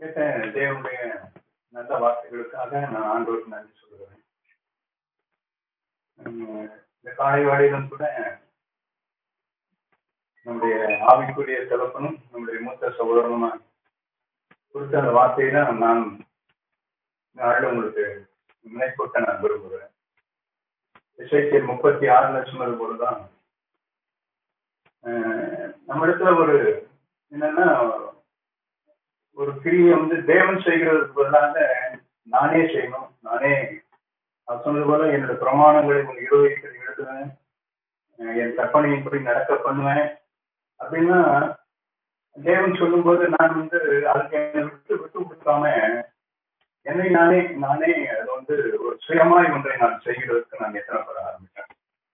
கேட்ட தேவனுடைய நல்ல வார்த்தைகளுக்காக நான் ஆண்டோருக்கு நன்றி சொல்கிறேன் உம் இந்த காலை வேளையிலும் கூட நம்முடைய ஆவிக்குரிய தகப்பனும் நம்முடைய மூத்த சகோதரனுமா கொடுத்த அந்த வார்த்தையை தான் நான் நாளில் உங்களுக்கு நினைப்பூட்ட நான் விரும்புகிறேன் இசைக்கியல் முப்பத்தி ஆறுல சொன்னது போலதான் அஹ் நம்ம இடத்துல ஒரு என்னன்னா ஒரு கிரியை வந்து தேவன் செய்கிறதுக்கு பதிலாக நானே செய்யணும் நானே அது சொன்னது போல என்னோட பிரமாணங்களை உன் இருதயத்தில் எழுதுவேன் அஹ் என் கற்பனையின்படி நடக்க பண்ணுவேன் அப்படின்னா தேவன் சொல்லும்போது நான் வந்து அதுக்கு என்னை விட்டு விட்டு கொடுக்காம என்னை நானே நானே அது வந்து ஒரு சுயமாய் ஒன்றை நான் செய்கிறதுக்கு நான் எத்தனைப்பட ஆரம்பித்தேன்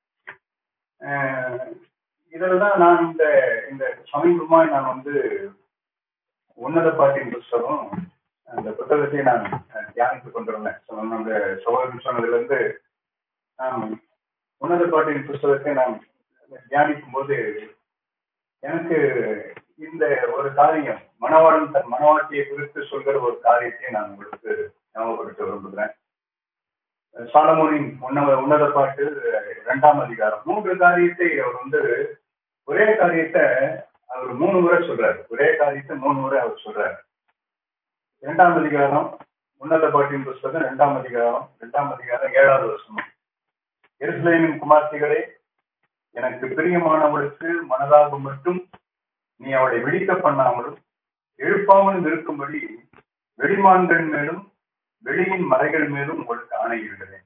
அஹ் இதில் தான் நான் இந்த இந்த சமீபமாய் நான் வந்து உன்னத பாட்டின் புஸ்தகம் அந்த புத்தகத்தை நான் தியானித்துக் கொண்டிருந்தேன் சொன்ன அந்த சகோதரன் சொன்னதுல இருந்து நான் உன்னத பாட்டின் புஸ்தகத்தை நான் தியானிக்கும் போது எனக்கு இந்த ஒரு காரியம் மனவாளன் தன் மனவாட்டியை குறித்து சொல்கிற ஒரு காரியத்தை நான் உங்களுக்கு ஞாபகப்படுத்த விரும்புகிறேன் சாலமோனின் உன்னத உன்னத பாட்டு இரண்டாம் அதிகாரம் மூன்று காரியத்தை அவர் வந்து ஒரே காரியத்தை அவர் மூணு முறை சொல்றாரு ஒரே காரியத்தை மூணு முறை அவர் சொல்றாரு இரண்டாம் அதிகாரம் உன்னத பாட்டின் புஸ்தகம் இரண்டாம் அதிகாரம் இரண்டாம் அதிகாரம் ஏழாவது வருஷம் எருசலேமின் குமார்த்திகளே எனக்கு பிரியமானவளுக்கு மனதாக மட்டும் நீ அவளை விழிக்க பண்ணாமலும் எழுப்பாமலும் இருக்கும்படி வெளிமான்கள் மேலும் வெளியின் மறைகள் மேலும் உங்களுக்கு ஆணையிடுகிறேன்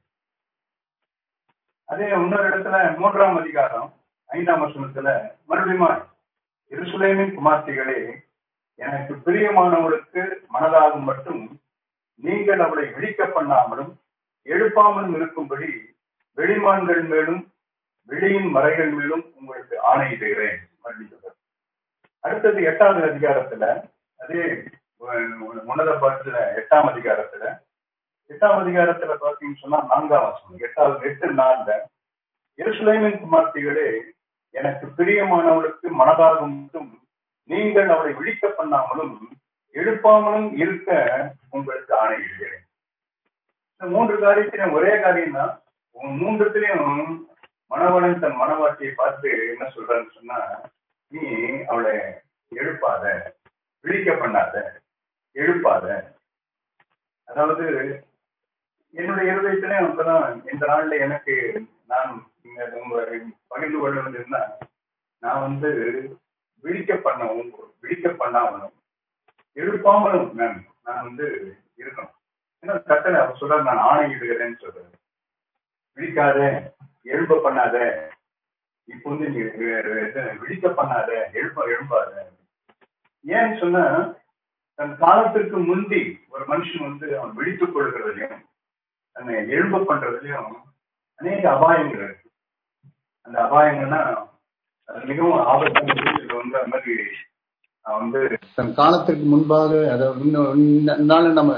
அதே இன்னொரு இடத்துல மூன்றாம் அதிகாரம் ஐந்தாம் வசனத்துல மறுபடியும் எருசலேமின் குமார்த்திகளே எனக்கு பிரியமானவளுக்கு மனதாகும் மட்டும் நீங்கள் அவளை விழிக்க பண்ணாமலும் எழுப்பாமலும் இருக்கும்படி வெளிமான்கள் மேலும் வெளியின் மறைகள் மேலும் உங்களுக்கு ஆணையிடுகிறேன் அடுத்தது எட்டாவது அதிகாரத்துல அதே உன்னத பாட்டுல எட்டாம் அதிகாரத்துல எட்டாம் அதிகாரத்துல பாத்தீங்கன்னு சொன்னா நான்காம் வசனம் எட்டாவது எட்டு நாள்ல எருசலேமின் குமார்த்திகளே எனக்கு பிரியமானவளுக்கு மனதாகும் மட்டும் நீங்கள் அவளை விழிக்க பண்ணாமலும் எழுப்பாமலும் இருக்க உங்களுக்கு ஆணையிடுகிறேன் இந்த மூன்று காரியத்திலும் ஒரே காரியம் தான் மூன்றுத்திலையும் மனவளன் தன் மனவாட்டியை பார்த்து என்ன சொல்றான்னு சொன்னா நீ அவளை எழுப்பாத விழிக்க பண்ணாத எழுப்பாத அதாவது என்னுடைய இருதயத்திலே அப்பதான் இந்த நாள்ல எனக்கு நான் பகிர்ந்து கொள்ள வேண்டியிருந்தா நான் வந்து விழிக்க பண்ணவும் விழிக்க பண்ணாமலும் எழுப்பாமலும் மேம் நான் வந்து இருக்கணும் ஏன்னா கட்டளை அவர் சொல்ற நான் ஆணையிடுகிறேன்னு சொல்றேன் விழிக்காத எழுப்ப பண்ணாத இப்போ வந்து நீ விழிக்க பண்ணாத எழுப்ப எழுப்பாத ஏன்னு சொன்னா தன் காலத்திற்கு முந்தி ஒரு மனுஷன் வந்து அவன் விழித்துக் கொள்கிறதுலையும் தன்னை எழுப்ப பண்றதுலயும் அநேக அபாயங்கள் இருக்கு அந்த அபாயங்கள்னா அது மிகவும் ஆபத்தான இது வந்து அந்த மாதிரி வந்து தன் காலத்திற்கு முன்பாக அதாவது இந்த நாள்ல நம்ம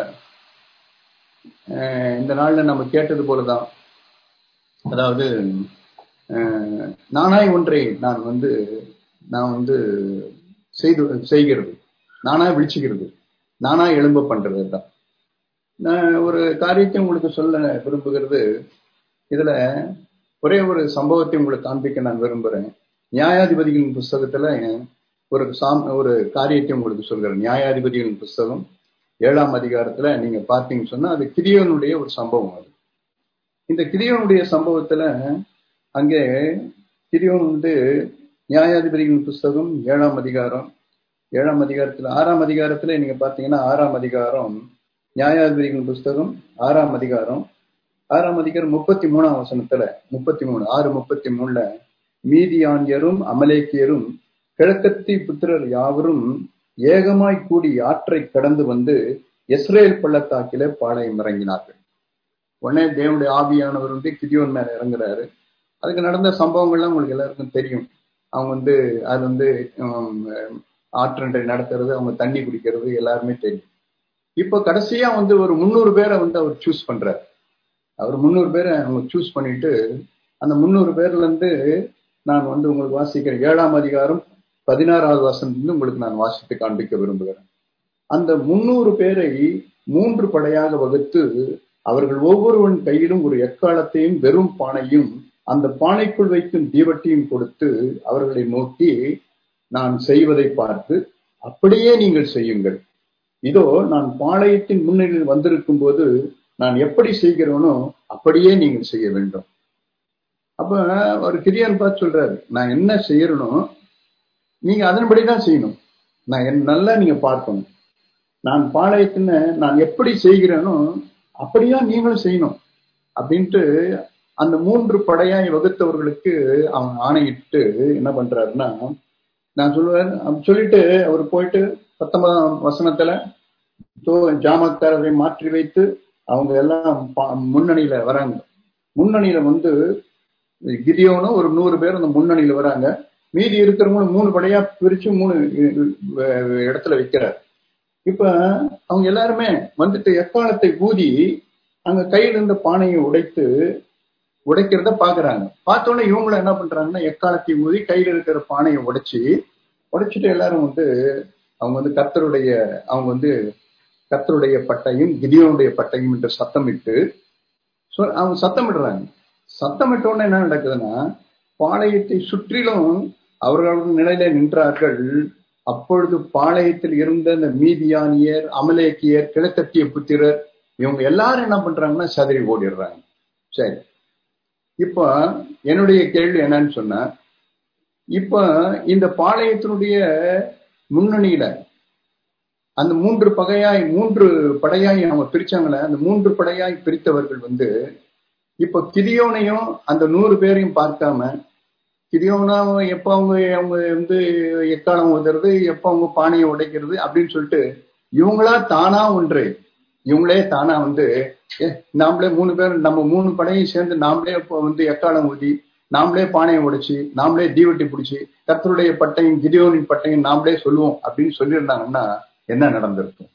இந்த நாள்ல நம்ம கேட்டது போலதான் அதாவது நானாய் ஒன்றை நான் வந்து நான் வந்து செய்து செய்கிறது நானா விழிச்சுக்கிறது நானா எழும்ப பண்றது தான் நான் ஒரு காரியத்தை உங்களுக்கு சொல்ல விரும்புகிறது இதுல ஒரே ஒரு சம்பவத்தை உங்களுக்கு காண்பிக்க நான் விரும்புறேன் நியாயாதிபதிகளின் புஸ்தகத்துல ஒரு சாம் ஒரு காரியத்தை உங்களுக்கு சொல்கிறேன் நியாயாதிபதிகளின் புஸ்தகம் ஏழாம் அதிகாரத்துல நீங்க பார்த்தீங்கன்னு சொன்னா அது கிரியவனுடைய ஒரு சம்பவம் அது இந்த கிரியவனுடைய சம்பவத்துல அங்கே கிரியவன் வந்து நியாயாதிபதிகளின் புஸ்தகம் ஏழாம் அதிகாரம் ஏழாம் அதிகாரத்துல ஆறாம் அதிகாரத்துல நீங்க பாத்தீங்கன்னா ஆறாம் அதிகாரம் நியாயாதிபதிகளின் புஸ்தகம் ஆறாம் அதிகாரம் ஆறாம் அதிகாரம் முப்பத்தி மூணாம் வசனத்துல முப்பத்தி மூணு ஆறு முப்பத்தி மூணுல மீதியானியரும் அமலேக்கியரும் கிழக்கத்தி புத்திரர் யாவரும் ஏகமாய் கூடி ஆற்றை கடந்து வந்து இஸ்ரேல் பள்ளத்தாக்கில பாளையம் இறங்கினார்கள் உடனே தேவனுடைய ஆவியானவர் வந்து கிதியோன் மேல இறங்குறாரு அதுக்கு நடந்த சம்பவங்கள்லாம் உங்களுக்கு எல்லாருக்கும் தெரியும் அவங்க வந்து அது வந்து ஆற்றண்டை நடத்துறது அவங்க தண்ணி குடிக்கிறது எல்லாருமே தெரியும் இப்போ கடைசியா வந்து ஒரு முந்நூறு பேரை வந்து அவர் சூஸ் பண்றாரு அவர் முந்நூறு பேரை அவங்க சூஸ் பண்ணிட்டு அந்த முந்நூறு பேர்ல இருந்து நான் வந்து உங்களுக்கு வாசிக்கிறேன் ஏழாம் அதிகாரம் பதினாறாவது வசனத்துல உங்களுக்கு நான் வாசித்து காண்பிக்க விரும்புகிறேன் அந்த முன்னூறு பேரை மூன்று படையாக வகுத்து அவர்கள் ஒவ்வொருவன் கையிலும் ஒரு எக்காலத்தையும் வெறும் பானையும் அந்த பானைக்குள் வைக்கும் தீவட்டியும் கொடுத்து அவர்களை நோக்கி நான் செய்வதை பார்த்து அப்படியே நீங்கள் செய்யுங்கள் இதோ நான் பாளையத்தின் முன்னிலையில் வந்திருக்கும் போது நான் எப்படி செய்கிறேனோ அப்படியே நீங்கள் செய்ய வேண்டும் அப்ப ஒரு கிரியான் பார்த்து சொல்றாரு நான் என்ன செய்யறனோ நீங்க அதன்படிதான் செய்யணும் நான் என் நல்லா நீங்க பார்க்கணும் நான் பாளையத்தின நான் எப்படி செய்கிறேனோ அப்படியா நீங்களும் செய்யணும் அப்படின்ட்டு அந்த மூன்று படையாய் வகுத்தவர்களுக்கு அவன் ஆணையிட்டு என்ன பண்றாருன்னா நான் சொல்லுவேன் சொல்லிட்டு அவர் போயிட்டு பத்தொன்பதாம் வசனத்துல ஜாமக்காரரை மாற்றி வைத்து அவங்க எல்லாம் முன்னணியில வராங்க முன்னணியில வந்து கிதியோனும் ஒரு நூறு பேர் அந்த முன்னணியில வராங்க மீதி இருக்கிறவங்களும் மூணு படையா பிரிச்சு மூணு இடத்துல வைக்கிறார் இப்ப அவங்க எல்லாருமே வந்துட்டு எக்காலத்தை ஊதி அங்க கையில இருந்த பானையை உடைத்து உடைக்கிறத பாக்குறாங்க பார்த்தோன்னே இவங்களும் என்ன பண்றாங்கன்னா எக்காலத்தை ஊதி கையில இருக்கிற பானையை உடைச்சு உடைச்சிட்டு எல்லாரும் வந்து அவங்க வந்து கத்தருடைய அவங்க வந்து கத்தருடைய பட்டையும் கிதியோனுடைய பட்டையும் என்று சத்தமிட்டு அவங்க சத்தமிடுறாங்க சத்தமிட்டோன்னு என்ன நடக்குதுன்னா பாளையத்தை சுற்றிலும் அவர்கள் நிலையில நின்றார்கள் அப்பொழுது பாளையத்தில் இருந்த இந்த மீதியானியர் அமலேக்கியர் கிழக்கத்திய புத்திரர் இவங்க எல்லாரும் என்ன பண்றாங்கன்னா சதறி ஓடிடுறாங்க சரி இப்ப என்னுடைய கேள்வி என்னன்னு சொன்னா இப்ப இந்த பாளையத்தினுடைய முன்னணியில அந்த மூன்று பகையாய் மூன்று படையாய் அவங்க பிரிச்சாங்களே அந்த மூன்று படையாய் பிரித்தவர்கள் வந்து இப்ப கிதியோனையும் அந்த நூறு பேரையும் பார்க்காம கிதியோனா எப்ப அவங்க அவங்க வந்து எக்காலம் ஊதுறது எப்ப அவங்க பானையை உடைக்கிறது அப்படின்னு சொல்லிட்டு இவங்களா தானா ஒன்று இவங்களே தானா வந்து நாமளே மூணு பேர் நம்ம மூணு படையும் சேர்ந்து நாமளே இப்போ வந்து எக்காலம் ஊதி நாமளே பானையை உடைச்சு நாமளே தீவட்டி பிடிச்சி கத்தருடைய பட்டையும் கிதியோனின் பட்டையும் நாமளே சொல்லுவோம் அப்படின்னு சொல்லியிருந்தாங்கன்னா என்ன நடந்திருக்கும்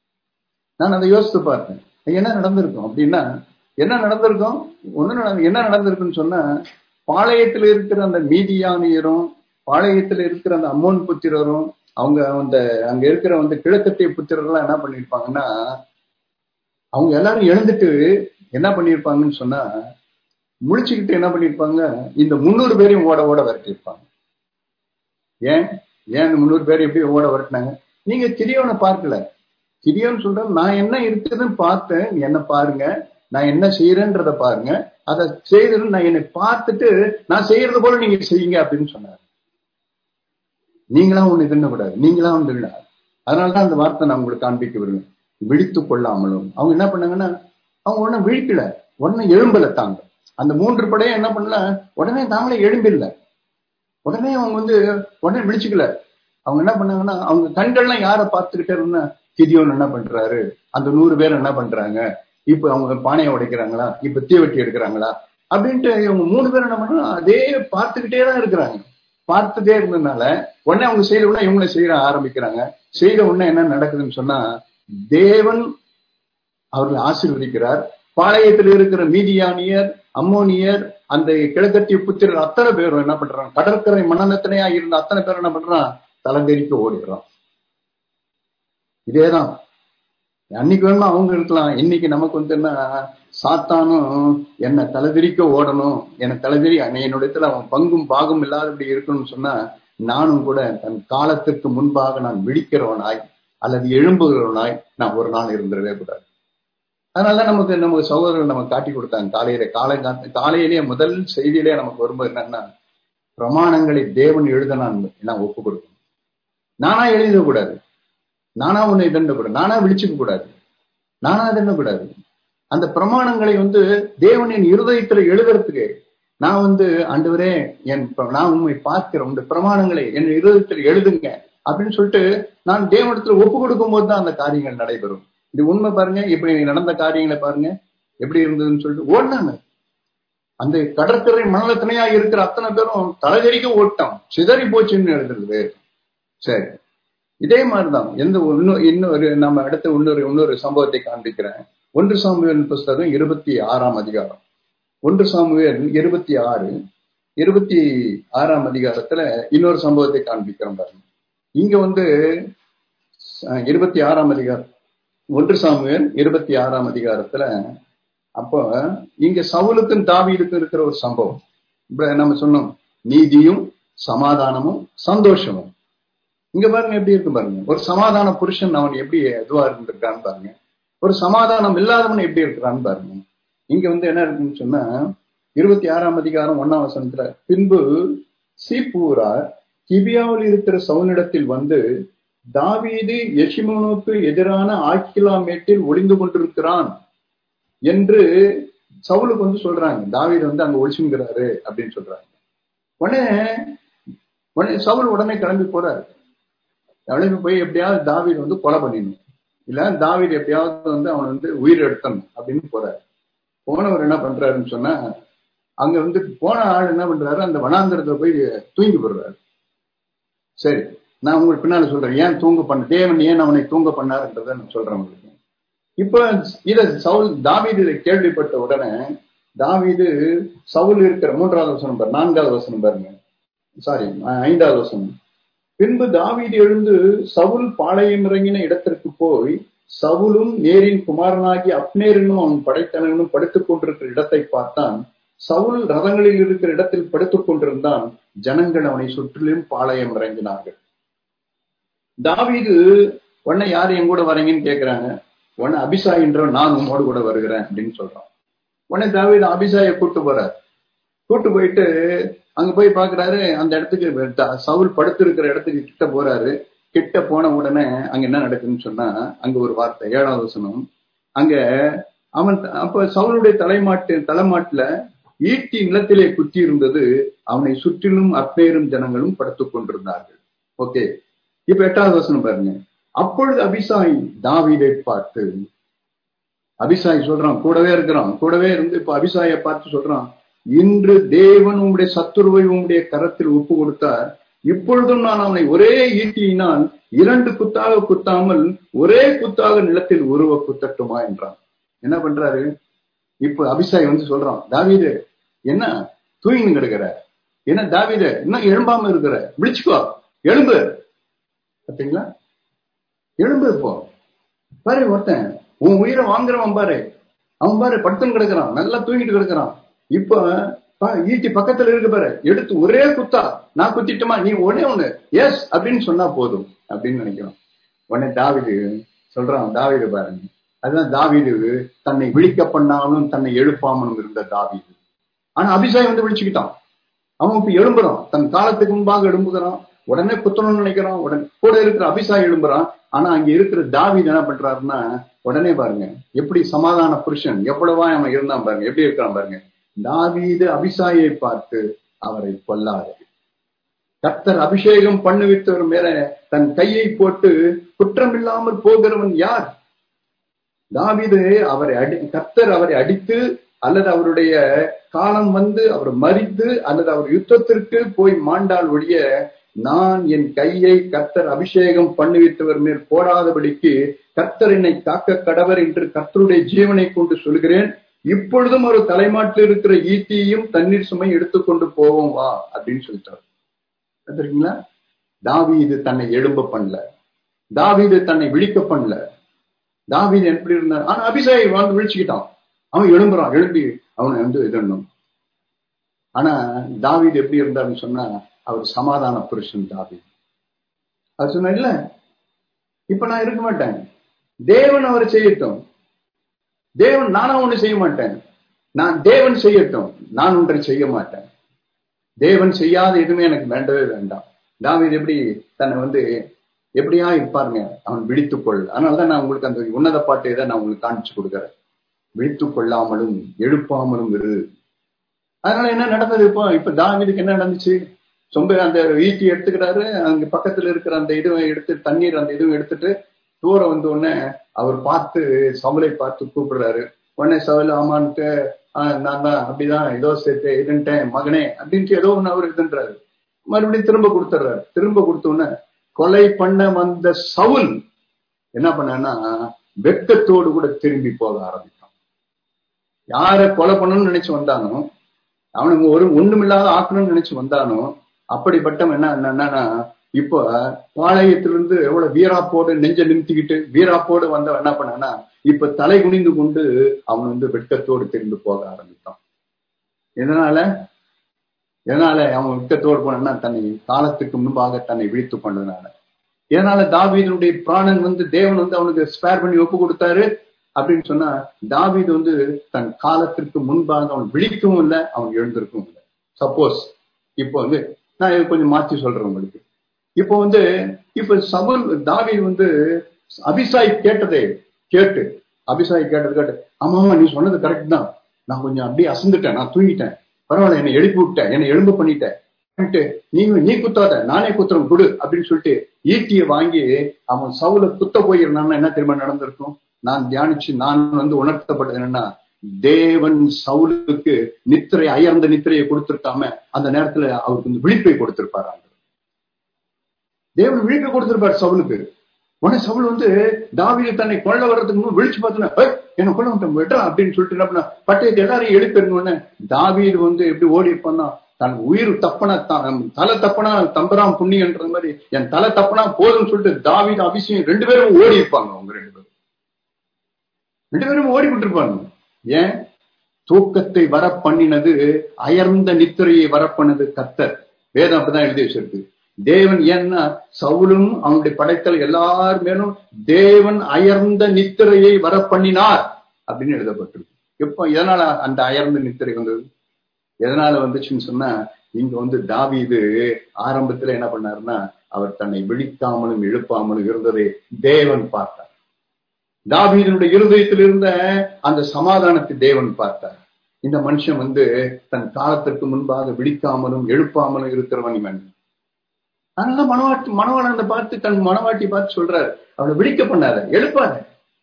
நான் அதை யோசித்து பார்த்தேன் என்ன நடந்திருக்கும் அப்படின்னா என்ன நடந்திருக்கும் ஒண்ணு என்ன நடந்திருக்குன்னு சொன்னா பாளையத்தில் இருக்கிற அந்த மீதியானியரும் பாளையத்தில் இருக்கிற அந்த அம்மோன் புத்திரரும் அவங்க அந்த அங்க இருக்கிற வந்து கிழக்கத்திய புத்திரர்லாம் என்ன பண்ணிருப்பாங்கன்னா அவங்க எல்லாரும் எழுந்துட்டு என்ன பண்ணிருப்பாங்கன்னு சொன்னா முழிச்சுக்கிட்டு என்ன பண்ணிருப்பாங்க இந்த முன்னூறு பேரையும் ஓட ஓட விரட்டிருப்பாங்க ஏன் ஏன் இந்த முன்னூறு பேர் எப்படி ஓட விரட்டினாங்க நீங்க கிரியோனை பார்க்கல கிரியோன்னு சொல்ற நான் என்ன இருக்குதுன்னு பார்த்தேன் என்ன பாருங்க நான் என்ன செய்யறேன்றத பாருங்க அதை செய்யறது நான் என்னை பார்த்துட்டு நான் செய்யறது போல நீங்க செய்யுங்க அப்படின்னு சொன்னார் நீங்களா ஒண்ணு தின்னக்கூடாது நீங்களா ஒண்ணு இல்லை அதனாலதான் அந்த வார்த்தை நான் உங்களுக்கு காண்பிக்க விரும்புவேன் விழித்து கொள்ளாமலும் அவங்க என்ன பண்ணாங்கன்னா அவங்க ஒன்னும் விழிக்கல ஒன்னும் எழும்பல தாங்க அந்த மூன்று படையும் என்ன பண்ணல உடனே தாங்களே எழும்பில்ல உடனே அவங்க வந்து உடனே விழிச்சுக்கல அவங்க என்ன பண்ணாங்கன்னா அவங்க கண்கள்லாம் யாரை பார்த்துக்கிட்டே இருந்தா கிதியோன் என்ன பண்றாரு அந்த நூறு பேர் என்ன பண்றாங்க இப்ப அவங்க பானையை உடைக்கிறாங்களா இப்ப தீவட்டி எடுக்கிறாங்களா அப்படின்ட்டு இவங்க மூணு பேர் என்ன பண்றாங்க அதே பார்த்துக்கிட்டே தான் இருக்கிறாங்க பார்த்துட்டே இருந்ததுனால உடனே அவங்க செய்யற உடனே இவங்கள செய்ய ஆரம்பிக்கிறாங்க செய்த உடனே என்ன நடக்குதுன்னு சொன்னா தேவன் அவர்களை ஆசீர்வதிக்கிறார் பாளையத்தில் இருக்கிற மீதியானியர் அம்மோனியர் அந்த கிழக்கத்திய புத்திரர் அத்தனை பேரும் என்ன பண்றாங்க கடற்கரை மனநத்தனையா இருந்த அத்தனை பேரும் என்ன பண்றான் தலைதெறிக்க ஓடிடுறான் இதேதான் அன்னைக்கு வேணுமா அவங்க இருக்கலாம் இன்னைக்கு நமக்கு வந்து என்ன சாத்தானும் என்ன தலைதிரிக்க ஓடணும் என தலைதிரி என்னுடைய அவன் பங்கும் பாகும் இல்லாதபடி இருக்கணும்னு சொன்னா நானும் கூட தன் காலத்திற்கு முன்பாக நான் விழிக்கிறவனாய் அல்லது எழும்புகிறவனாய் நான் ஒரு நாள் இருந்துடவே கூடாது அதனால நமக்கு நமக்கு சகோதரர்கள் நம்ம காட்டி கொடுத்தாங்க காலையில காலை காலையிலேயே முதல் செய்தியிலேயே நமக்கு வரும்போது என்னன்னா பிரமாணங்களை தேவன் எழுத நான் நான் ஒப்பு கொடுக்கணும் நானா எழுதக்கூடாது நானா உன்னை தண்டக்கூடாது நானா விழிச்சுக்க கூடாது நானா தண்டக்கூடாது அந்த பிரமாணங்களை வந்து தேவனின் இருதயத்துல எழுதுறதுக்கு நான் வந்து ஆண்டவரே என் நான் உண்மை பார்க்கிறேன் இந்த பிரமாணங்களை என் இருதயத்தில் எழுதுங்க அப்படின்னு சொல்லிட்டு நான் தேவனிடத்துல ஒப்பு கொடுக்கும் போது தான் அந்த காரியங்கள் நடைபெறும் இது உண்மை பாருங்க இப்படி நடந்த காரியங்களை பாருங்க எப்படி இருந்ததுன்னு சொல்லிட்டு ஓடினாங்க அந்த கடற்கரை மணலத்தினையா இருக்கிற அத்தனை பேரும் தலைதெறிக்க ஓட்டம் சிதறி போச்சுன்னு எழுதுறது சரி இதே மாதிரிதான் எந்த இன்னும் இன்னொரு நம்ம அடுத்த இன்னொரு இன்னொரு சம்பவத்தை காண்பிக்கிறேன் ஒன்று சாமுவேல் புஸ்தகம் இருபத்தி ஆறாம் அதிகாரம் ஒன்று சாமுவேல் இருபத்தி ஆறு இருபத்தி ஆறாம் அதிகாரத்துல இன்னொரு சம்பவத்தை காண்பிக்கிறோம் பாருங்க இங்க வந்து இருபத்தி ஆறாம் அதிகாரம் ஒன்று சாமுவேல் இருபத்தி ஆறாம் அதிகாரத்துல அப்போ இங்க சவுலுக்கும் தாவீதுக்கும் இருக்கிற ஒரு சம்பவம் இப்ப நம்ம சொன்னோம் நீதியும் சமாதானமும் சந்தோஷமும் இங்க பாருங்க எப்படி இருக்கு பாருங்க ஒரு சமாதான புருஷன் அவன் எப்படி இதுவா இருந்திருக்கான்னு பாருங்க ஒரு சமாதானம் இல்லாதவன் எப்படி இருக்கிறான்னு பாருங்க இங்க வந்து என்ன இருக்குன்னு சொன்னா இருபத்தி ஆறாம் அதிகாரம் ஒன்னாம் வசனத்துல பின்பு சீப்பூரா கிபியாவில் இருக்கிற சவுனிடத்தில் வந்து தாவீது எஷிமோனுக்கு எதிரான ஆக்கிலா மேட்டில் ஒளிந்து கொண்டிருக்கிறான் என்று சவுலுக்கு வந்து சொல்றாங்க தாவீது வந்து அங்க ஒளிச்சுங்கிறாரு அப்படின்னு சொல்றாங்க உடனே உடனே சவுல் உடனே கிளம்பி போறாரு கிளம்பி போய் எப்படியாவது தாவீது வந்து கொலை பண்ணிடணும் இல்ல தாவீது எப்படியாவது வந்து அவன் வந்து உயிர் எடுத்தணும் அப்படின்னு போறாரு போனவர் என்ன பண்றாருன்னு சொன்னா அங்க வந்து போன ஆள் என்ன பண்றாரு அந்த வனாந்திரத்துல போய் தூங்கி போடுறாரு சரி நான் உங்களுக்கு பின்னால சொல்றேன் ஏன் தூங்க பண்ண தேவன் ஏன் அவனை தூங்க பண்ணாருன்றத நான் சொல்றேன் உங்களுக்கு இப்ப இத சவுல் தாவீது இதை கேள்விப்பட்ட உடனே தாவீது சவுல் இருக்கிற மூன்றாவது வசனம் பாரு நான்காவது வசனம் பாருங்க சாரி ஐந்தாவது வசனம் பின்பு தாவீது எழுந்து சவுல் பாளையம் இறங்கின இடத்திற்கு போய் சவுலும் நேரின் குமாரனாகி அப்னேரனும் அவன் படைத்தனனும் படுத்துக் கொண்டிருக்கிற இடத்தை பார்த்தான் சவுல் ரதங்களில் இருக்கிற இடத்தில் படுத்துக் கொண்டிருந்தான் ஜனங்கள் அவனை சுற்றிலும் பாளையம் இறங்கினார்கள் தாவீது உடனே யார் என் கூட வரீங்கன்னு கேக்குறாங்க உடனே அபிசாயின்ற நான் உன்னோடு கூட வருகிறேன் அப்படின்னு சொல்றான் உடனே தாவீது அபிசாய கூட்டு போறார் கூட்டு போயிட்டு அங்க போய் பாக்குறாரு அந்த இடத்துக்கு சவுல் படுத்திருக்கிற இடத்துக்கு கிட்ட போறாரு கிட்ட போன உடனே அங்க என்ன நடக்குதுன்னு சொன்னா அங்க ஒரு வார்த்தை ஏழாவது வசனம் அங்க அவன் அப்ப சவுளுடைய தலைமாட்டு தலைமாட்டுல ஈட்டி நிலத்திலே குத்தி இருந்தது அவனை சுற்றிலும் அப்பேரும் ஜனங்களும் படுத்துக் கொண்டிருந்தார்கள் ஓகே இப்ப எட்டாவது வசனம் பாருங்க அப்பொழுது அபிசாய் தாவீதை பார்த்து அபிசாய் சொல்றான் கூடவே இருக்கிறான் கூடவே இருந்து இப்ப அபிசாயை பார்த்து சொல்றான் இன்று தேவன் உங்களுடைய சத்துருவை உங்களுடைய கரத்தில் ஒப்பு கொடுத்தார் இப்பொழுதும் நான் அவனை ஒரே ஈட்டியினால் இரண்டு குத்தாக குத்தாமல் ஒரே குத்தாக நிலத்தில் உருவ குத்தட்டுமா என்றான் என்ன பண்றாரு இப்ப அபிசாய் வந்து சொல்றான் தாவீது என்ன தூங்கின்னு கிடக்குற என்ன தாவீது இன்னும் எழும்பாம இருக்கிற விழிச்சுக்கோ எழும்பு பார்த்தீங்களா எழும்பு இப்போ பாரு ஒருத்தன் உன் உயிரை வாங்குறவன் பாரு அவன் பாரு படுத்துன்னு கிடக்குறான் நல்லா தூங்கிட்டு கிடக்குறான் இப்ப ஈட்டி பக்கத்துல இருக்கு பாரு எடுத்து ஒரே குத்தா நான் குத்திட்டுமா நீ ஒன்னே ஒண்ணு எஸ் அப்படின்னு சொன்னா போதும் அப்படின்னு நினைக்கிறோம் உடனே தாவிது சொல்றான் தாவிது பாருங்க அதுதான் தாவிது தன்னை விழிக்க பண்ணாமலும் தன்னை எழுப்பாமலும் இருந்த தாவிது ஆனா அபிஷாய் வந்து விழிச்சுக்கிட்டான் அவன் இப்ப எழும்புறான் தன் காலத்துக்கு முன்பாக எழும்புகிறான் உடனே குத்தணும்னு நினைக்கிறான் உடனே கூட இருக்கிற அபிஷாய் எழும்புறான் ஆனா அங்க இருக்கிற தாவிது என்ன பண்றாருன்னா உடனே பாருங்க எப்படி சமாதான புருஷன் எவ்வளவா அவன் இருந்தான் பாருங்க எப்படி இருக்கிறான் பாருங்க தாவீது அபிசாயை பார்த்து அவரை கொல்லாது கர்த்தர் அபிஷேகம் பண்ணுவித்தவர் மேல தன் கையை போட்டு குற்றமில்லாமல் போகிறவன் யார் தாவீது அவரை அடி கர்த்தர் அவரை அடித்து அல்லது அவருடைய காலம் வந்து அவர் மறித்து அல்லது அவர் யுத்தத்திற்கு போய் மாண்டால் ஒழிய நான் என் கையை கர்த்தர் அபிஷேகம் பண்ணுவித்தவர் மேல் போடாதபடிக்கு கர்த்தர் என்னை காக்க கடவர் என்று கர்த்தருடைய ஜீவனை கொண்டு சொல்கிறேன் இப்பொழுதும் ஒரு தலைமாட்டில் இருக்கிற ஈட்டியையும் தண்ணீர் சுமை எடுத்துக்கொண்டு போவோம் வா அப்படின்னு சொல்லிட்டார் தெரியுங்களா தாவீது தன்னை எழும்ப பண்ணல தாவீது தன்னை விழிக்க பண்ணல தாவீது எப்படி இருந்தார் ஆனா அபிஷேகை வாழ்ந்து விழிச்சுக்கிட்டான் அவன் எழும்புறான் எழும்பி அவனை வந்து இதணும் ஆனா தாவீது எப்படி இருந்தாருன்னு சொன்னா அவர் சமாதான புருஷன் தாவீது அவர் சொன்ன இல்ல இப்ப நான் இருக்க மாட்டேன் தேவன் அவர் செய்யட்டும் தேவன் நானும் ஒண்ணு செய்ய மாட்டேன் நான் தேவன் செய்யட்டும் நான் ஒன்றை செய்ய மாட்டேன் தேவன் செய்யாத எதுவுமே எனக்கு வேண்டவே வேண்டாம் தாவீது எப்படி தன்னை வந்து எப்படியா இருப்பாருங்க அவன் விழித்துக் கொள் அதனாலதான் நான் உங்களுக்கு அந்த உன்னத பாட்டை தான் நான் உங்களுக்கு காமிச்சு கொடுக்குறேன் விழித்துக் கொள்ளாமலும் எழுப்பாமலும் இரு அதனால என்ன நடந்தது இப்போ இப்ப தாவீதுக்கு என்ன நடந்துச்சு சொம்ப அந்த ஈட்டி எடுத்துக்கிறாரு அங்க பக்கத்துல இருக்கிற அந்த இதுவை எடுத்து தண்ணீர் அந்த இதுவும் எடுத்துட்டு தூரம் வந்த உடனே அவர் பார்த்து சவுலை பார்த்து கூப்பிடுறாரு உடனே சவுல் ஆமான்ட்டு நான் தான் அப்படிதான் ஏதோ சேர்த்து இதுன்ட்டேன் மகனே அப்படின்ட்டு ஏதோ ஒண்ணு அவர் இதுன்றாரு மறுபடியும் திரும்ப கொடுத்துட்றாரு திரும்ப கொடுத்த உடனே கொலை பண்ண வந்த சவுல் என்ன பண்ணா வெக்கத்தோடு கூட திரும்பி போக ஆரம்பித்தான் யார கொலை பண்ணணும்னு நினைச்சு வந்தானோ அவனுக்கு ஒரு ஒண்ணுமில்லாத ஆக்கணும்னு நினைச்சு வந்தானோ அப்படிப்பட்டவன் என்ன என்னன்னா இப்ப பாளையத்திலிருந்து எவ்வளவு வீராப்போடு நெஞ்ச நிறுத்திக்கிட்டு வீராப்போடு வந்தவன் என்ன பண்ணானா இப்ப தலை குனிந்து கொண்டு அவன் வந்து வெட்கத்தோடு திரும்பி போக ஆரம்பித்தான் எதனால எதனால அவன் வெட்கத்தோடு போனா தன்னை காலத்துக்கு முன்பாக தன்னை விழித்து கொண்டதுனால இதனால தாவீதனுடைய பிராணன் வந்து தேவன் வந்து அவனுக்கு ஸ்பேர் பண்ணி ஒப்பு கொடுத்தாரு அப்படின்னு சொன்னா தாவீது வந்து தன் காலத்திற்கு முன்பாக அவன் விழிக்கவும் இல்லை அவன் எழுந்திருக்கவும் இல்லை சப்போஸ் இப்போ வந்து நான் இதை கொஞ்சம் மாற்றி சொல்றேன் உங்களுக்கு இப்போ வந்து இப்ப சவுல் தாவீது வந்து அபிசாய் கேட்டதே கேட்டு அபிசாய் கேட்டது கேட்டு ஆமா ஆமா நீ சொன்னது கரெக்ட் தான் நான் கொஞ்சம் அப்படியே அசந்துட்டேன் நான் தூங்கிட்டேன் பரவாயில்ல என்னை எழுப்பி விட்டேன் என்னை எழும்பு பண்ணிட்டேன் நீங்க நீ குத்தாத நானே குத்துறேன் கொடு அப்படின்னு சொல்லிட்டு ஈட்டியை வாங்கி அவன் சவுல குத்த போயிருந்தான்னா என்ன திரும்ப நடந்திருக்கும் நான் தியானிச்சு நான் வந்து உணர்த்தப்பட்டது என்னன்னா தேவன் சவுலுக்கு நித்திரை அயர்ந்த நித்திரையை கொடுத்திருக்காம அந்த நேரத்துல அவருக்கு வந்து விழிப்பை கொடுத்திருப்பாரு தேவன் விழிப்பை கொடுத்திருப்பாரு சவுலுக்கு உடனே சவுல் வந்து தாவிய தன்னை கொள்ள வர்றதுக்கு முன்பு விழிச்சு பார்த்தோன்னா என்ன கொள்ள விட்டோம் விட்டா அப்படின்னு சொல்லிட்டு என்ன பண்ண பட்டயத்தை எல்லாரையும் எழுப்பிருந்தோடனே தாவீது வந்து எப்படி ஓடி இருப்பான்னா தன் உயிர் தப்பனா தலை தப்பனா தம்பராம் புண்ணியன்ற மாதிரி என் தலை தப்பனா போதும்னு சொல்லிட்டு தாவீது அபிஷேகம் ரெண்டு பேரும் ஓடி இருப்பாங்க அவங்க ரெண்டு பேரும் ரெண்டு பேரும் ஓடி விட்டுருப்பாங்க ஏன் தூக்கத்தை வர பண்ணினது அயர்ந்த நித்திரையை வர பண்ணது கத்தர் வேதம் அப்படிதான் எழுதி வச்சிருக்கு தேவன் ஏன்னா சவுலும் அவனுடைய படைத்தல் எல்லார் மேலும் தேவன் அயர்ந்த நித்திரையை வர பண்ணினார் அப்படின்னு எழுதப்பட்டிருக்கு எப்ப எதனால அந்த அயர்ந்த நித்திரை வந்தது எதனால வந்துச்சுன்னு சொன்னா இங்க வந்து தாவீது ஆரம்பத்துல என்ன பண்ணாருன்னா அவர் தன்னை விழிக்காமலும் எழுப்பாமலும் இருந்ததை தேவன் பார்த்தார் தாவீதனுடைய இருதயத்தில் இருந்த அந்த சமாதானத்தை தேவன் பார்த்தார் இந்த மனுஷன் வந்து தன் காலத்திற்கு முன்பாக விழிக்காமலும் எழுப்பாமலும் இருக்கிறவன் இவன் அதனால மனவாட்டி மனவாளனை பார்த்து தன் மனவாட்டி பார்த்து சொல்றாரு அவனை விழிக்க பண்ணாத எழுப்பாத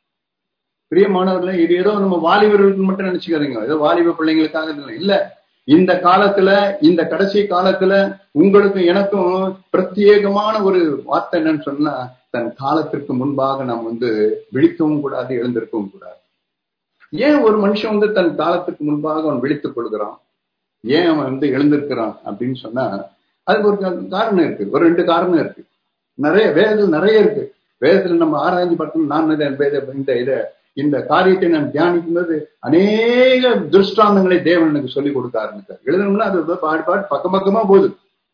பெரிய மாணவர்ல இது ஏதோ நம்ம வாலிபர்களுக்கு மட்டும் நினைச்சுக்காதீங்க ஏதோ வாலிப பிள்ளைங்களுக்காக இல்லை இல்ல இந்த காலத்துல இந்த கடைசி காலத்துல உங்களுக்கும் எனக்கும் பிரத்யேகமான ஒரு வார்த்தை என்னன்னு சொன்னா தன் காலத்திற்கு முன்பாக நாம் வந்து விழிக்கவும் கூடாது எழுந்திருக்கவும் கூடாது ஏன் ஒரு மனுஷன் வந்து தன் காலத்துக்கு முன்பாக அவன் விழித்துக் கொள்கிறான் ஏன் அவன் வந்து எழுந்திருக்கிறான் அப்படின்னு சொன்னா அதுக்கு ஒரு காரணம் இருக்கு ஒரு ரெண்டு காரணம் இருக்கு நிறைய வேதத்தில் நிறைய இருக்கு வேதத்துல நம்ம ஆராய்ச்சி பார்த்தோம் நான் இந்த இதை இந்த காரியத்தை நான் தியானிக்கும் போது அநேக திருஷ்டாந்தங்களை தேவன் எனக்கு சொல்லிக் கொடுக்க ஆரம்பித்தார் எழுதணும்னா அது பாடு பாடு பக்கம் பக்கமா போகுது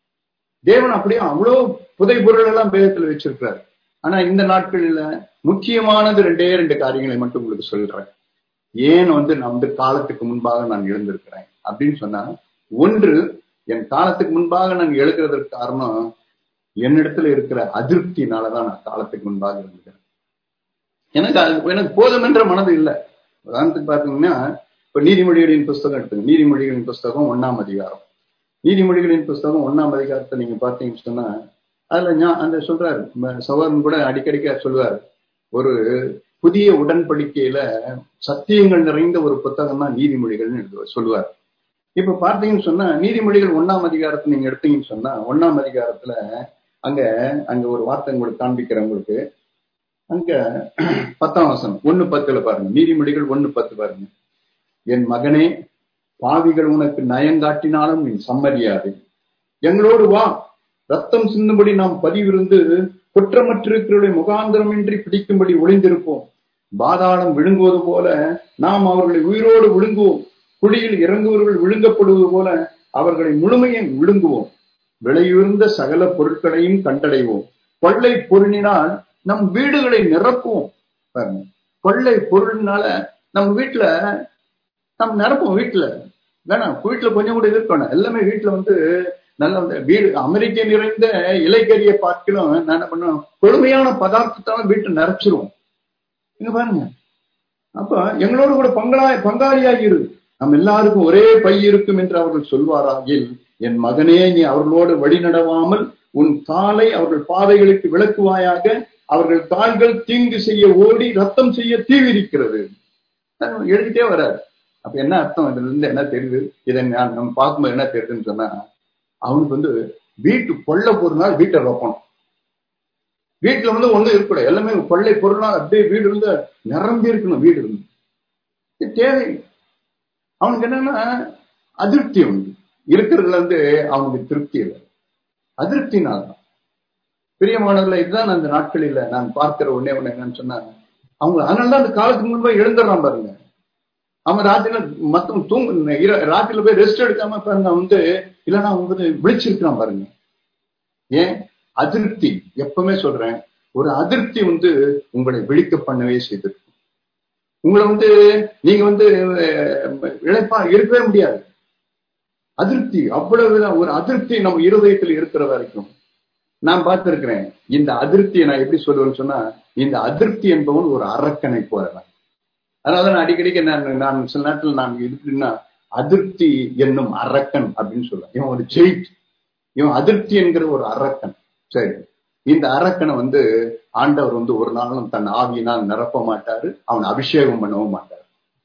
தேவன் அப்படியே அவ்வளவு புதை பொருள் எல்லாம் வேதத்துல வச்சிருக்கிறாரு ஆனா இந்த நாட்கள்ல முக்கியமானது ரெண்டே ரெண்டு காரியங்களை மட்டும் உங்களுக்கு சொல்றேன் ஏன் வந்து நான் வந்து காலத்துக்கு முன்பாக நான் எழுந்திருக்கிறேன் அப்படின்னு சொன்னா ஒன்று என் காலத்துக்கு முன்பாக நான் எழுகிறதற்கு காரணம் என்னிடத்துல இருக்கிற அதிருப்தினாலதான் நான் காலத்துக்கு முன்பாக இருந்துக்கிறேன் எனக்கு அது எனக்கு போதும் என்ற மனது இல்லை உதாரணத்துக்கு பாத்தீங்கன்னா இப்ப நீதிமொழிகளின் புஸ்தகம் எடுத்துங்க நீதிமொழிகளின் புஸ்தகம் ஒன்னாம் அதிகாரம் நீதிமொழிகளின் புஸ்தகம் ஒன்னாம் அதிகாரத்தை நீங்க பாத்தீங்கன்னு சொன்னா அதுல ஞா- அந்த சொல்றாரு ம- சகோதரன் கூட அடிக்கடிக்க சொல்லுவார் ஒரு புதிய உடன்படிக்கையில சத்தியங்கள் நிறைந்த ஒரு புத்தகம் தான் நீதிமொழிகள்னு எழுதுவார் சொல்லுவார் இப்ப பார்த்தீங்கன்னு சொன்னா நீதிமொழிகள் ஒண்ணாம் அதிகாரத்தை நீங்க எடுத்தீங்கன்னு சொன்னா ஒண்ணாம் அதிகாரத்துல அங்க அங்க ஒரு வார்த்தை உங்களுக்கு காண்பிக்கிறேன் உங்களுக்கு அங்க பத்தாம் வசனம் ஒண்ணு பத்துல பாருங்க நீதிமொழிகள் ஒண்ணு பத்து பாருங்க என் மகனே பாவிகள் உனக்கு நயங்காட்டினாலும் நீ சம்மதியாது எங்களோடு வா ரத்தம் சிந்தும்படி நாம் பதிவிருந்து குற்றமற்றிருக்கிறவருடைய முகாந்திரமின்றி பிடிக்கும்படி ஒளிந்திருப்போம் பாதாளம் விழுங்குவது போல நாம் அவர்களை உயிரோடு விழுங்குவோம் குழியில் இறங்குவர்கள் விழுங்கப்படுவது போல அவர்களை முழுமையும் விழுங்குவோம் விலையுயர்ந்த சகல பொருட்களையும் கண்டடைவோம் கொள்ளை பொருளினால் நம் வீடுகளை நிரப்புவோம் பாருங்க கொள்ளை பொருள்னால நம்ம வீட்டுல நம்ம நிரப்புவோம் வீட்டுல வேணாம் வீட்டுல கொஞ்சம் கூட இருக்கணும் எல்லாமே வீட்டுல வந்து நல்ல வந்து வீடு அமெரிக்க நிறைந்த இலைக்கறியை பார்க்கலாம் நான் என்ன பண்ணுவேன் கொடுமையான பதார்த்தத்தால வீட்டை நிறைச்சிருவோம் இங்க பாருங்க அப்ப எங்களோடு கூட பங்களா பங்காளியாகி இரு நம்ம எல்லாருக்கும் ஒரே பை இருக்கும் என்று அவர்கள் சொல்வாராகில் என் மகனே நீ அவர்களோடு வழி நடவாமல் உன் காலை அவர்கள் பாதைகளுக்கு விளக்குவாயாக அவர்கள் கால்கள் தீங்கு செய்ய ஓடி ரத்தம் செய்ய தீவிரிக்கிறது எழுதிட்டே வராரு அப்ப என்ன அர்த்தம் இதுல இருந்து என்ன தெரியுது இதை நான் நம்ம பார்க்கும்போது என்ன தெரியுதுன்னு சொன்னா அவனுக்கு வந்து வீட்டு கொள்ள பொருள்னால் வீட்டை வைக்கணும் வீட்டுல வந்து ஒண்ணும் இருக்கக்கூடாது எல்லாமே கொள்ளை பொருள்னால் அப்படியே வீடு இருந்து நிரம்பி இருக்கணும் வீடு இருந்து இது தேவை அவனுக்கு என்னன்னா அதிருப்தி அவனுக்கு இருக்கிறதுல இருந்து அவனுக்கு திருப்தி இல்லை அதிருப்தினால்தான் பிரியமானவர்களை இதுதான் அந்த நாட்களில் நான் பார்க்கிற ஒன்னே ஒண்ணு என்னன்னு சொன்னா அவங்க அதனாலதான் அந்த காலத்துக்கு முன்பே எழுந்துடுறான் பாருங்க அவன் ராத்திரில மத்தவங்க தூங்கு இர- ராத்திரில போய் ரெஸ்ட் எடுக்காம பாருங்க அவன் வந்து இல்லைன்னா அவன் வந்து விழிச்சிருக்கான் பாருங்க ஏன் அதிருப்தி எப்பவுமே சொல்றேன் ஒரு அதிருப்தி வந்து உங்களை விழிக்க பண்ணவே செய்திருக்கும் உங்களை வந்து நீங்க வந்து அஹ், இழைப்பா இருக்கவே முடியாது அதிருப்தி அவ்வளவு ஒரு அதிருப்தி நம்ம இருதயத்தில் இருக்கிற வரைக்கும் நான் பார்த்திருக்கிறேன் இந்த அதிருப்தியை நான் எப்படி சொல்லுவேன்னு சொன்னா இந்த அதிருப்தி என்பவன் ஒரு அரக்கனை போறவன் அதனால நான் அடிக்கடிக்கு நான் நான் சில நேரத்தில் நான் இருக்குன்னா அதிருப்தி என்னும் அரக்கன் அப்படின்னு சொல்லுவேன் இவன் ஒரு ஜெயிட் இவன் அதிருப்தி என்கிற ஒரு அரக்கன் சரி இந்த அரக்கனை வந்து ஆண்டவர் வந்து ஒரு நாளும் தன் ஆவியினால் நிரப்ப மாட்டாரு அவன் அபிஷேகம் பண்ணவும் மாட்டார்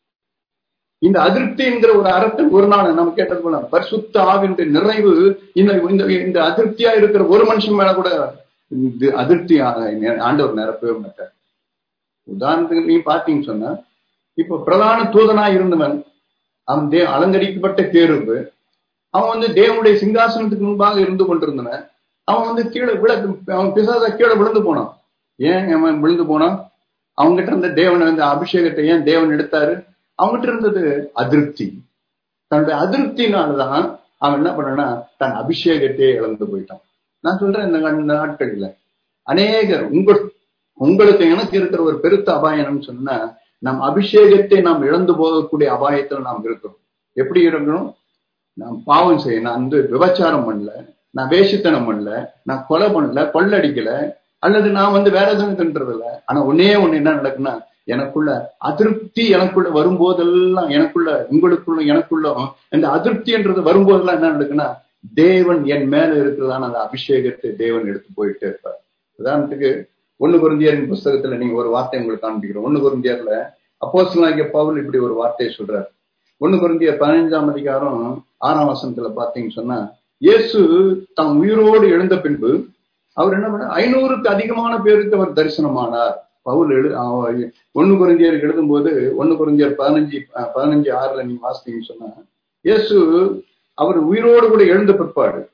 இந்த அதிருப்தி என்கிற ஒரு அரக்கன் ஒரு நாள் நம்ம கேட்டது போல பரிசுத்த ஆவின்ற நிறைவு இந்த இந்த இந்த அதிருப்தியா இருக்கிற ஒரு மனுஷன் மேல கூட இது அதிருப்தி ஆ- ஆண்டவர் நிரப்பவே மாட்டார் உதாரணத்துக்கு நீங்க பாத்தீங்கன்னு சொன்னா இப்ப பிரதான தூதனா இருந்தவன் அவன் தே அலங்கரிக்கப்பட்ட தேர்வு அவன் வந்து தேவனுடைய சிங்காசனத்துக்கு முன்பாக இருந்து கொண்டிருந்தவன் அவன் வந்து கீழே விழ அவன் பிசாசா கீழே விழுந்து போனான் ஏன் அவன் விழுந்து போனான் அவங்ககிட்ட இருந்த தேவனை வந்து அபிஷேகத்தை ஏன் தேவன் எடுத்தாரு அவங்ககிட்ட இருந்தது அதிருப்தி தன்னுடைய அதிருப்தினாலதான் அவன் என்ன பண்ணனா தன் அபிஷேகத்தையே இழந்து போயிட்டான் நான் சொல்றேன் இந்த இந்த நாட்களில் அநேகர் உங்கள் உங்களுக்கு எனக்கு இருக்கிற ஒரு பெருத்த அபாயம் என்னன்னு சொன்னா நம் அபிஷேகத்தை நாம் இழந்து போகக்கூடிய அபாயத்தில் நாம் இருக்கிறோம் எப்படி இருக்கணும் நான் பாவம் செய்ய நான் வந்து விபச்சாரம் பண்ணல நான் வேஷத்தனம் பண்ணல நான் கொலை பண்ணல கொள்ளடிக்கல அல்லது நான் வந்து வேற எதுவும் தின்றது இல்ல ஆனா ஒன்னே ஒண்ணு என்ன நடக்குன்னா எனக்குள்ள அதிருப்தி எனக்குள்ள வரும்போதெல்லாம் எனக்குள்ள உங்களுக்குள்ள எனக்குள்ள இந்த அதிருப்தின்றது வரும்போதெல்லாம் என்ன நடக்குன்னா தேவன் என் மேல இருக்கிறதான அந்த அபிஷேகத்தை தேவன் எடுத்து போயிட்டே இருப்பார் உதாரணத்துக்கு ஒண்ணு குருந்தியரின் புஸ்தகத்துல நீங்க ஒரு வார்த்தை உங்களுக்கு காண்பிக்கிறோம் ஒண்ணு குருந்தியர்ல அப்போஸ்தலனாகிய பவுல் இப்படி ஒரு வார்த்தையை சொல்றார் ஒண்ணு குருந்தியர் பதினைஞ்சாம் அதிகாரம் ஆறாம் வசனத்துல பாத்தீங்கன்னு சொன்னா இயேசு தாம் உயிரோடு எழுந்த பின்பு அவர் என்ன பண்ண ஐநூறுக்கு அதிகமான பேருக்கு அவர் தரிசனமானார் பவுல் எழு அவ- ஒண்ணு குருந்தியருக்கு எழுதும்போது ஒண்ணு குருந்தியர் பதினஞ்சு அஹ், பதினஞ்சு ஆறுல நீங்க வாசித்தீங்கன்னு சொன்னா இயேசு அவர் உயிரோடு கூட எழுந்த பிற்பாடு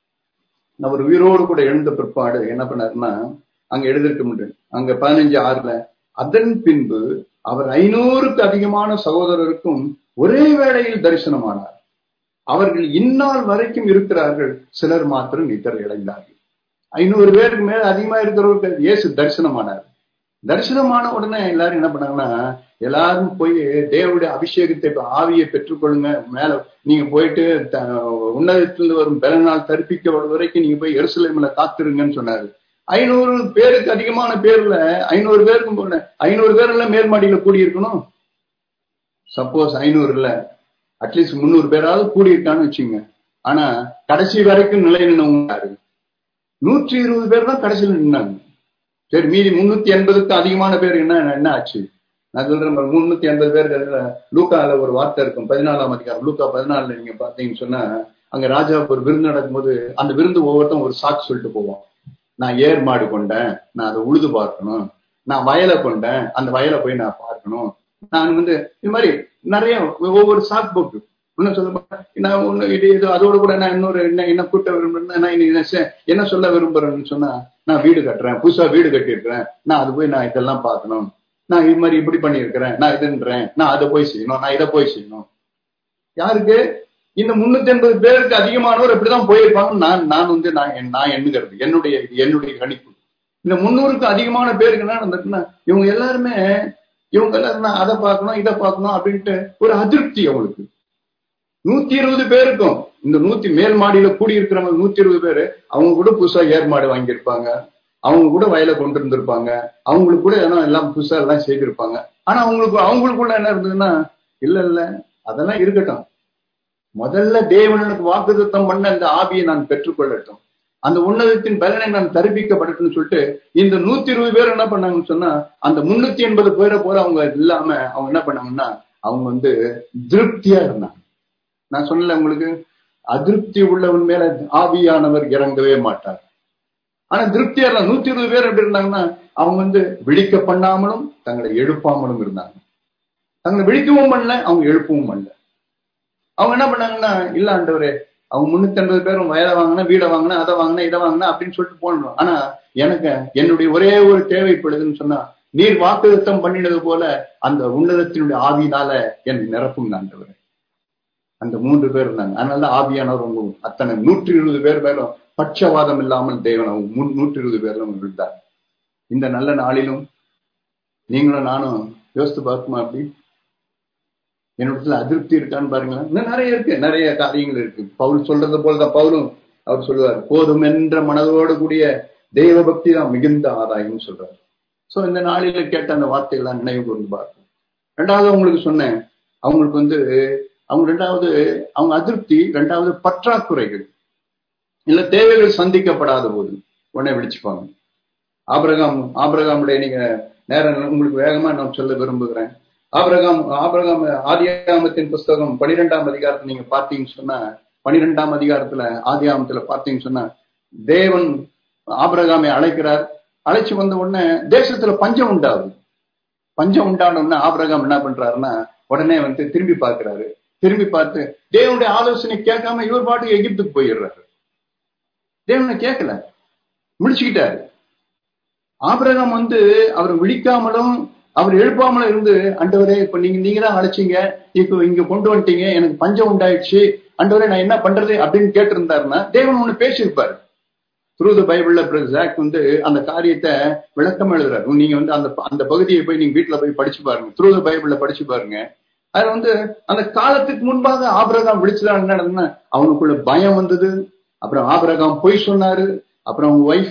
அவர் உயிரோடு கூட எழுந்த பிற்பாடு என்ன பண்ணாருன்னா அங்க எழுதிருக்க முடியும் அங்க பதினஞ்சு ஆறுல அதன் பின்பு அவர் ஐநூறுக்கு அதிகமான சகோதரருக்கும் ஒரே வேளையில் தரிசனமானார் அவர்கள் இந்நாள் வரைக்கும் இருக்கிறார்கள் சிலர் மாத்திரம் நித்தர் இடைந்தார்கள் ஐநூறு பேருக்கு மேல அதிகமா இருக்கிறவருக்கு இயேசு தரிசனமானார் தரிசனமான உடனே எல்லாரும் என்ன பண்ணாங்கன்னா எல்லாரும் போய் தேவனுடைய அபிஷேகத்தை இப்ப ஆவியை பெற்றுக்கொள்ளுங்க மேல நீங்க போயிட்டு த- உன்னதத்திலிருந்து வரும் பலனால் தரிப்பிக்கப்படும் வரைக்கும் நீங்க போய் எருசலேம்ல காத்திருங்கன்னு சொன்னாரு ஐநூறு பேருக்கு அதிகமான பேர்ல ஐநூறு பேருக்கு போன ஐநூறு பேர்ல மேல்மாடியில கூடி இருக்கணும் சப்போஸ் ஐநூறு இல்ல அட்லீஸ்ட் முந்நூறு பேராவது கூடி இருக்கான்னு வச்சுங்க ஆனா கடைசி வரைக்கும் நிலை நின்னவங்க யாரு நூற்றி இருபது பேர் தான் கடைசியில் நின்னாங்க சரி மீதி முன்னூத்தி எண்பதுக்கு அதிகமான பேர் என்ன என்ன ஆச்சு நான் சொல்றேன் பாருங்க, முன்னூத்தி எண்பது பேர் லூக்கால ஒரு வார்த்தை இருக்கும் பதினாலாம் அதிகாரம் லூக்கா பதினாலுல நீங்க பாத்தீங்கன்னு சொன்னா அங்க ராஜாவுக்கு ஒரு விருந்து நடக்கும்போது அந்த விருந்து ஒவ்வொருத்தன் ஒரு சாக்கு சொல்லிட்டு போவான் நான் ஏர் மாடு கொண்டேன் நான் அதை உழுது பார்க்கணும் நான் வயலை கொண்டேன் அந்த வயலை போய் நான் பார்க்கணும் நான் வந்து இது மாதிரி நிறைய ஒவ்வொரு சாக்கு போக்கு இன்னும் சொல்ல போனா, நான் ஒண்ணு இது இது அதோட கூட நான் இன்னொரு என்ன என்ன கூட்ட விரும்புறேன் நான் இனி என்ன செ- என்ன சொல்ல விரும்புறேன்னு சொன்னா நான் வீடு கட்டுறேன் புதுசா வீடு கட்டியிருக்கிறேன் நான் அது போய் நான் இதெல்லாம் பார்க்கணும் நான் இது மாதிரி இப்படி பண்ணியிருக்கிறேன் நான் இதுன்றேன் நான் அதை போய் செய்யணும் நான் இதை போய் செய்யணும் யாருக்கு இந்த முன்னூத்தி எண்பது பேருக்கு அதிகமானவர் இப்படிதான் போயிருப்பாங்க நான் நான் வந்து நான் என்- நான் எண்ணுகிறது என்னுடைய என்னுடைய கணிப்பு இந்த முன்னூறுக்கு அதிகமான பேருக்கு என்ன நடந்திருக்குன்னா இவங்க எல்லாருமே இவங்க எல்லாரும் நான் அதை பார்க்கணும் இதை பார்க்கணும் அப்படின்ட்டு ஒரு அதிருப்தி அவங்களுக்கு நூத்தி இருபது பேருக்கும் இந்த நூத்தி மேல் மாடியில கூடி இருக்கிறவங்க நூத்தி இருபது பேரு அவங்க கூட புதுசா ஏர் மாடு வாங்கியிருப்பாங்க அவங்க கூட வயலை கொண்டு இருந்திருப்பாங்க அவங்களுக்கு கூட ஏன்னா எல்லாம் புதுசா எல்லாம் செய்திருப்பாங்க ஆனா அவங்களுக்கு அவங்களுக்குள்ள என்ன இருந்ததுன்னா இல்ல இல்ல அதெல்லாம் இருக்கட்டும் முதல்ல தேவனுக்கு வாக்குத்தத்தம் பண்ண அந்த ஆவியை நான் பெற்றுக்கொள்ளட்டும் அந்த உன்னதத்தின் பலனை நான் தரிப்பிக்கப்படட்டும்னு சொல்லிட்டு இந்த நூத்தி இருபது பேர் என்ன பண்ணாங்கன்னு சொன்னா அந்த முன்னூத்தி எண்பது பேரை போல அவங்க இல்லாம அவங்க என்ன பண்ணாங்கன்னா அவங்க வந்து திருப்தியா இருந்தாங்க நான் சொன்னல உங்களுக்கு அதிருப்தி உள்ளவன் மேல ஆவியானவர் இறங்கவே மாட்டார் ஆனா திருப்தியா இருந்தாங்க நூத்தி இருபது பேர் எப்படி இருந்தாங்கன்னா அவங்க வந்து விழிக்க பண்ணாமலும் தங்களை எழுப்பாமலும் இருந்தாங்க தங்களை விழிக்கவும் பண்ணல அவங்க எழுப்பவும் பண்ணல அவங்க என்ன பண்ணாங்கன்னா இல்ல ஆண்டவரே அவங்க முன்னூத்தி ஐம்பது பேரும் வயதை வாங்கினா வீடை வாங்கினா அதை வாங்கினா இதை வாங்கினா அப்படின்னு சொல்லிட்டு போடணும் ஆனா எனக்கு என்னுடைய ஒரே ஒரு தேவைப்படுதுன்னு சொன்னா நீர் வாக்குத்தம் பண்ணினது போல அந்த உன்னதத்தினுடைய ஆவியினால என்னை நிரப்பும் ஆண்டவர் அந்த மூன்று பேர் இருந்தாங்க அதனால ஆவியானவர் உங்க அத்தனை நூற்றி இருபது பேர் மேலும் பட்சவாதம் இல்லாமல் தேவன் அவங்க முன் நூற்றி இருபது பேர்ல விழுந்தார் இந்த நல்ல நாளிலும் நீங்களும் நானும் யோசித்து பார்க்குமா அப்படி என்னிடத்துல அதிருப்தி இருக்கான்னு பாருங்களேன் இன்னும் நிறைய இருக்கு நிறைய காரியங்கள் இருக்கு பவுல் சொல்றது போலதான் பவுலும் அவர் சொல்லுவார் போதும் என்ற மனதோடு கூடிய தெய்வ பக்தி தான் மிகுந்த ஆதாயம்னு சொல்றாரு சோ இந்த நாளில கேட்ட அந்த வார்த்தைகள்லாம் நினைவு கொண்டு பார்க்கணும் ரெண்டாவது அவங்களுக்கு சொன்னேன் அவங்களுக்கு வந்து அவங்க ரெண்டாவது அவங்க அதிருப்தி ரெண்டாவது பற்றாக்குறைகள் இல்ல தேவைகள் சந்திக்கப்படாத போது உடனே விழிச்சுப்பாங்க ஆபிரகாம் ஆபிரகாமுடைய நீங்க நேரம் உங்களுக்கு வேகமா நான் சொல்ல விரும்புகிறேன் ஆபிரகாம் ஆபிரகாம் ஆதியாமத்தின் புஸ்தகம் பனிரெண்டாம் அதிகாரத்தை நீங்க பார்த்தீங்கன்னு சொன்னா பனிரெண்டாம் அதிகாரத்துல ஆதியாமத்துல பார்த்தீங்கன்னு சொன்னா தேவன் ஆபிரகாமை அழைக்கிறார் அழைச்சு வந்த உடனே தேசத்துல பஞ்சம் உண்டாகுது பஞ்சம் உண்டான உடனே ஆபிரகாம் என்ன பண்றாருன்னா உடனே வந்து திரும்பி பார்க்கிறாரு திரும்பி பார்த்து தேவனுடைய ஆலோசனை கேட்காம இவர் பாட்டு எகிப்துக்கு போயிடுறாரு தேவனை கேட்கல முடிச்சுக்கிட்டாரு ஆபிரகாம் வந்து அவர் விழிக்காமலும் அவர் எழுப்பாமலும் இருந்து அண்டவரே இப்ப நீங்க நீங்க தான் அழைச்சீங்க இப்போ இங்க கொண்டு வந்துட்டீங்க எனக்கு பஞ்சம் உண்டாயிடுச்சு அண்டவரே நான் என்ன பண்றது அப்படின்னு கேட்டிருந்தாருன்னா தேவன் ஒண்ணு பேசியிருப்பாரு த்ரூ த பைபிள்ல ஜாக் வந்து அந்த காரியத்தை விளக்கம் எழுதுறாரு நீங்க வந்து அந்த அந்த பகுதியை போய் நீங்க வீட்டுல போய் படிச்சு பாருங்க த்ரூ த பைபிள்ல படிச்சு பாருங்க அது வந்து அந்த காலத்துக்கு முன்பாக ஆபிரகாம் விழிச்சுதான் என்ன நடந்ததுன்னா அவனுக்குள்ள பயம் வந்தது அப்புறம் ஆபிரகாம் பொய் சொன்னாரு அப்புறம் அவங்க ஒய்ஃப்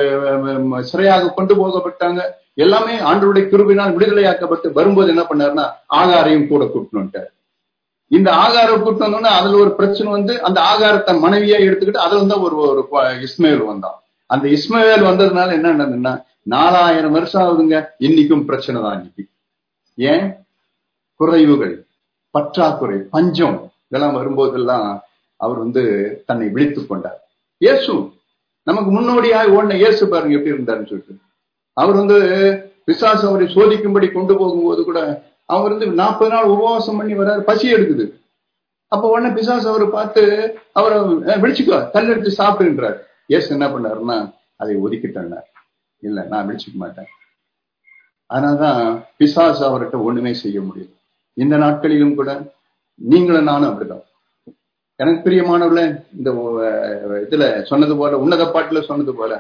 சிறையாக கொண்டு போகப்பட்டாங்க எல்லாமே ஆண்டருடைய கிருபினால் விடுதலையாக்கப்பட்டு வரும்போது என்ன பண்ணாருன்னா ஆகாரையும் கூட கூட்டணும்ட்டார் இந்த ஆகாரம் கூட்டு வந்தோம்னா அதுல ஒரு பிரச்சனை வந்து அந்த ஆகாரத்தை மனைவியா எடுத்துக்கிட்டு அதுல வந்து ஒரு ஒரு இஸ்மேல் வந்தான் அந்த இஸ்மவேல் வந்ததுனால என்ன நடந்ததுன்னா நாலாயிரம் வருஷம் ஆகுதுங்க இன்னைக்கும் பிரச்சனை தான் இன்னைக்கு ஏன் குறைவுகள் பற்றாக்குறை பஞ்சம் இதெல்லாம் வரும்போதெல்லாம் அவர் வந்து தன்னை விழித்துக் கொண்டார் இயேசு நமக்கு முன்னோடியாக ஓடின இயேசு பாருங்க எப்படி இருந்தாருன்னு சொல்லிட்டு அவர் வந்து விசாசம் அவரை சோதிக்கும்படி கொண்டு போகும்போது கூட அவர் வந்து நாற்பது நாள் உபவாசம் பண்ணி வர்றாரு பசி எடுக்குது அப்ப உடனே பிசாஸ் அவரை பார்த்து அவரை விழிச்சுக்கோ கல் எடுத்து சாப்பிடுன்றாரு ஏசு என்ன பண்ணாருன்னா அதை ஒதுக்கி தந்தார் இல்ல நான் விழிச்சுக்க மாட்டேன் அதனாலதான் பிசாஸ் அவர்கிட்ட ஒண்ணுமே செய்ய முடியும் இந்த நாட்களிலும் கூட நீங்களும் நானும் அப்படிதான் எனக்கு பிரியமானவர்கள இந்த இதுல சொன்னது போல உன்னத பாட்டுல சொன்னது போல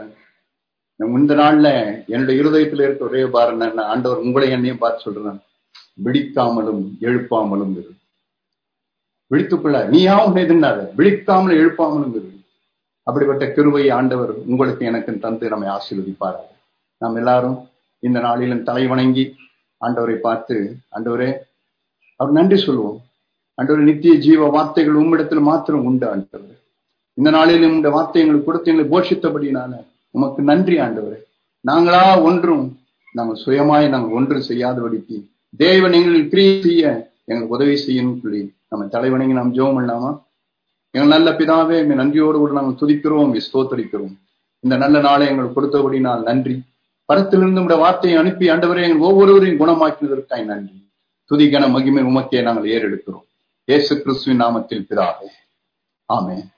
இந்த நாள்ல என்னுடைய இருதயத்துல இருக்க ஒரே பாரம் என்ன ஆண்டவர் உங்களை என்னையும் பார்த்து சொல்றேன் விழிக்காமலும் எழுப்பாமலும் இரு விழித்துக்குள்ள நீயா உன்னை எதிர்னாத விழிக்காமலும் எழுப்பாமலும் இரு அப்படிப்பட்ட கிருவை ஆண்டவர் உங்களுக்கு எனக்கு தந்து நம்மை ஆசீர்வதிப்பார்கள் நாம் எல்லாரும் இந்த நாளிலும் தலை வணங்கி ஆண்டவரை பார்த்து ஆண்டவரே அவர் நன்றி சொல்லுவோம் ஆண்டவர் நித்திய ஜீவ வார்த்தைகள் உம்மிடத்தில் மாத்திரம் உண்டு ஆண்டவர் இந்த நாளிலும் இந்த வார்த்தைகள் கொடுத்து எங்களை போஷித்தபடினால உமக்கு நன்றி ஆண்டவரே நாங்களா ஒன்றும் நாங்கள் சுயமாய் நாங்கள் ஒன்றும் செய்யாதபடிக்கு தேவன் எங்களில் கிரியை செய்ய எங்களுக்கு உதவி செய்யணும் சொல்லி நம்ம தலைவணங்கி நாம் ஜெபம் பண்ணாமா எங்கள் நல்ல பிதாவே எங்கள் நன்றியோடு கூட நாங்கள் துதிக்கிறோம் ஸ்தோத்தரிக்கிறோம் இந்த நல்ல நாளை எங்களுக்கு கொடுத்தபடி நான் நன்றி பரத்திலிருந்து உடைய வார்த்தையை அனுப்பி ஆண்டவரை எங்கள் ஒவ்வொருவரையும் குணமாக்கினதற்காய் நன்றி துதிகன மகிமை உமக்கே நாங்கள் ஏறெடுக்கிறோம் இயேசு கிறிஸ்துவின் நாமத்தில் பிதாவே ஆமே